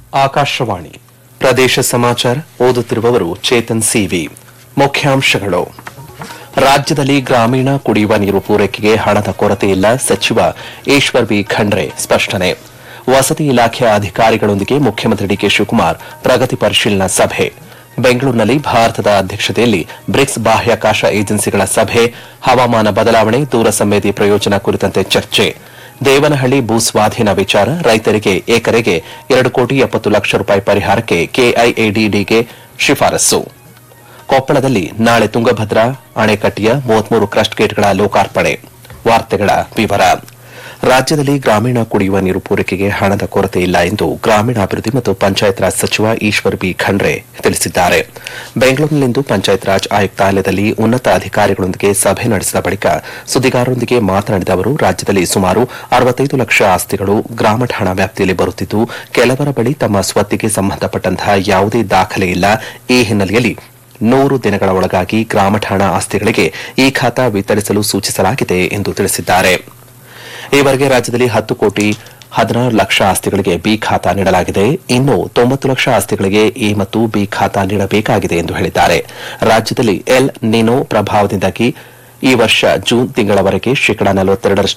ಆಕಾಶವಾಣಿ ಪ್ರದೇಶ ಸಮಾಚಾರ ಓದುತ್ತಿರುವವರು ಚೇತನ್ ಸಿವಿ ಮುಖ್ಯಾಂಶಗಳು ರಾಜ್ಯದಲ್ಲಿ ಗ್ರಾಮೀಣ ಕುಡಿಯುವ ನೀರು ಪೂರೈಕೆಗೆ ಹಣದ ಕೊರತೆ ಇಲ್ಲ ಸಚಿವ ಈಶ್ವರ್ ಬಿ ಖಂಡ್ರೆ ಸ್ಪಷ್ಟನೆ ವಸತಿ ಇಲಾಖೆಯ ಅಧಿಕಾರಿಗಳೊಂದಿಗೆ ಮುಖ್ಯಮಂತ್ರಿ ಡಿಕೆ ಶಿವಕುಮಾರ್ ಪ್ರಗತಿ ಪರಿಶೀಲನಾ ಸಭೆ ಬೆಂಗಳೂರಿನಲ್ಲಿ ಭಾರತದ ಅಧ್ಯಕ್ಷತೆಯಲ್ಲಿ ಬ್ರಿಕ್ಸ್ ಬಾಹ್ಯಾಕಾಶ ಏಜೆನ್ಸಿಗಳ ಸಭೆ ಹವಾಮಾನ ಬದಲಾವಣೆ ದೂರ ಸಂವೇದಿ ಪ್ರಯೋಜನ ಕುರಿತಂತೆ ಚರ್ಚೆ ದೇವನಹಳ್ಳಿ ಭೂ ಸ್ವಾಧೀನ ವಿಚಾರ ರೈತರಿಗೆ ಎಕರೆಗೆ ಎರಡು ಕೋಟಿ ಎಪ್ಪತ್ತು ಲಕ್ಷ ರೂಪಾಯಿ ಪರಿಹಾರಕ್ಕೆ ಕೆಐಎಡಿಡಿಗೆ ಶಿಫಾರಸ್ಸು ಕೊಪ್ಪಳದಲ್ಲಿ ನಾಳೆ ತುಂಗಭದ್ರಾ ಅಣೆಕಟ್ಟೆಯ ಮೂವತ್ಮೂರು ಕ್ರಸ್ಟ್ ಗೇಟ್ಗಳ ಲೋಕಾರ್ಪಣೆ ವಾರ್ತೆಗಳ ವಿವರ ರಾಜ್ಯದಲ್ಲಿ ಗ್ರಾಮೀಣ ಕುಡಿಯುವ ನೀರು ಪೂರೈಕೆಗೆ ಹಣದ ಕೊರತೆ ಇಲ್ಲ ಎಂದು ಗ್ರಾಮೀಣಾಭಿವೃದ್ಧಿ ಮತ್ತು ಪಂಚಾಯತ್ ರಾಜ್ ಸಚಿವ ಈಶ್ವರ್ ಬಿ ಖಂಡ್ರೆ ತಿಳಿಸಿದ್ದಾರೆ ಬೆಂಗಳೂರಿನಲ್ಲಿಂದು ಪಂಚಾಯತ್ ರಾಜ್ ಆಯುಕ್ತಾಲಯದಲ್ಲಿ ಉನ್ನತ ಅಧಿಕಾರಿಗಳೊಂದಿಗೆ ಸಭೆ ನಡೆಸಿದ ಬಳಿಕ ಸುದ್ದಿಗಾರರೊಂದಿಗೆ ಮಾತನಾಡಿದ ಅವರು ರಾಜ್ಯದಲ್ಲಿ ಸುಮಾರು ಅರವತ್ತೈದು ಲಕ್ಷ ಆಸ್ತಿಗಳು ಗ್ರಾಮ ಠಾಣಾ ವ್ಯಾಪ್ತಿಯಲ್ಲಿ ಬರುತ್ತಿದ್ದು ಕೆಲವರ ಬಳಿ ತಮ್ಮ ಸ್ವತ್ತಿಗೆ ಸಂಬಂಧಪಟ್ಟಂತಹ ಯಾವುದೇ ದಾಖಲೆ ಇಲ್ಲ ಈ ಹಿನ್ನೆಲೆಯಲ್ಲಿ ನೂರು ದಿನಗಳ ಒಳಗಾಗಿ ಗ್ರಾಮ ಠಾಣಾ ಆಸ್ತಿಗಳಿಗೆ ಈ ಖಾತಾ ವಿತರಿಸಲು ಸೂಚಿಸಲಾಗಿದೆ ಎಂದು ತಿಳಿಸಿದ್ದಾರೆ ಈವರೆಗೆ ರಾಜ್ಯದಲ್ಲಿ ಹತ್ತು ಕೋಟಿ ಹದಿನಾರು ಲಕ್ಷ ಆಸ್ತಿಗಳಿಗೆ ಬಿ ಖಾತಾ ನೀಡಲಾಗಿದೆ ಇನ್ನು ತೊಂಬತ್ತು ಲಕ್ಷ ಆಸ್ತಿಗಳಿಗೆ ಎ ಮತ್ತು ಬಿ ಖಾತಾ ನೀಡಬೇಕಾಗಿದೆ ಎಂದು ಹೇಳಿದ್ದಾರೆ ರಾಜ್ಯದಲ್ಲಿ ಎಲ್ ನಿನೋ ಪ್ರಭಾವದಿಂದಾಗಿ ಈ ವರ್ಷ ಜೂನ್ ತಿಂಗಳವರೆಗೆ ಶೇಕಡಾ ನಲವತ್ತೆರಡರಷ್ಟು